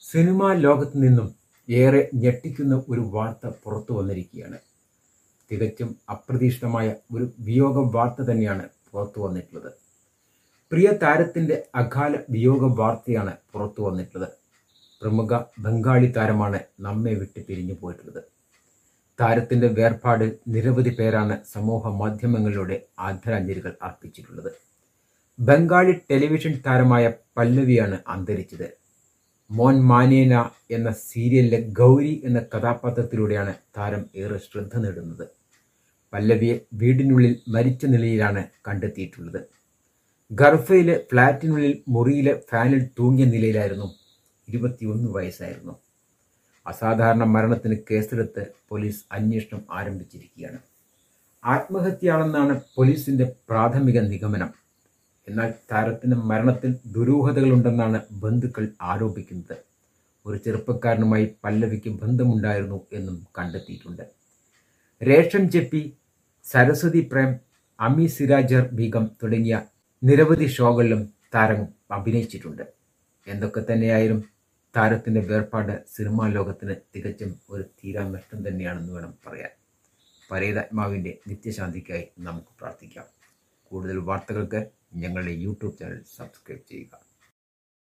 cinema ലോകത്ത് നിന്നും ഏറെ ഞെട്ടിക്കുന്ന ഒരു വാർത്ത പുറത്തു വന്നിരിക്കുകയാണ് തികച്ചും അപ്രതീക്ഷിതമായ ഒരു വിയോഗ വാർത്ത തന്നെയാണ് പുറത്തു വന്നിട്ടുള്ളത് പ്രിയ താരത്തിൻ്റെ അകാല വിയോഗ വാർത്തയാണ് പുറത്തു വന്നിട്ടുള്ളത് പ്രമുഖ ബംഗാളി താരമാണ് നമ്മെ വിട്ട് പിരിഞ്ഞു പോയിട്ടുള്ളത് താരത്തിൻ്റെ വേർപാട് നിരവധി പേരാണ് സമൂഹ മാധ്യമങ്ങളിലൂടെ ആദരാഞ്ജലികൾ അർപ്പിച്ചിട്ടുള്ളത് ബംഗാളി ടെലിവിഷൻ താരമായ പല്ലവിയാണ് അന്തരിച്ചത് മോൻ മാനേന എന്ന സീരിയലിലെ ഗൗരി എന്ന കഥാപാത്രത്തിലൂടെയാണ് താരം ഏറെ ശ്രദ്ധ നേടുന്നത് പല്ലവിയെ വീടിനുള്ളിൽ മരിച്ച നിലയിലാണ് കണ്ടെത്തിയിട്ടുള്ളത് ഗർഫയിലെ ഫ്ലാറ്റിനുള്ളിൽ മുറിയിലെ ഫാനിൽ തൂങ്ങിയ നിലയിലായിരുന്നു ഇരുപത്തിയൊന്ന് വയസ്സായിരുന്നു അസാധാരണ മരണത്തിന് കേസെടുത്ത് പോലീസ് അന്വേഷണം ആരംഭിച്ചിരിക്കുകയാണ് ആത്മഹത്യയാണെന്നാണ് പോലീസിന്റെ പ്രാഥമിക നിഗമനം എന്നാൽ താരത്തിന്റെ മരണത്തിൽ ദുരൂഹതകളുണ്ടെന്നാണ് ബന്ധുക്കൾ ആരോപിക്കുന്നത് ഒരു ചെറുപ്പക്കാരനുമായി പല്ലവിക്ക് ബന്ധമുണ്ടായിരുന്നു എന്നും കണ്ടെത്തിയിട്ടുണ്ട് രേഷം ചെപ്പി സരസ്വതി പ്രേം അമി സിരാജർ ബീഗം തുടങ്ങിയ നിരവധി ഷോകളിലും താരം അഭിനയിച്ചിട്ടുണ്ട് എന്തൊക്കെ തന്നെയായാലും താരത്തിന്റെ വേർപാട് സിനിമാ ലോകത്തിന് തികച്ചും ഒരു തീരാ നഷ്ടം തന്നെയാണെന്ന് വേണം പറയാൻ പരേതാത്മാവിൻ്റെ നിത്യശാന്തിക്കായി നമുക്ക് പ്രാർത്ഥിക്കാം കൂടുതൽ വാർത്തകൾക്ക് ഞങ്ങളുടെ യൂട്യൂബ് ചാനൽ സബ്സ്ക്രൈബ് ചെയ്യുക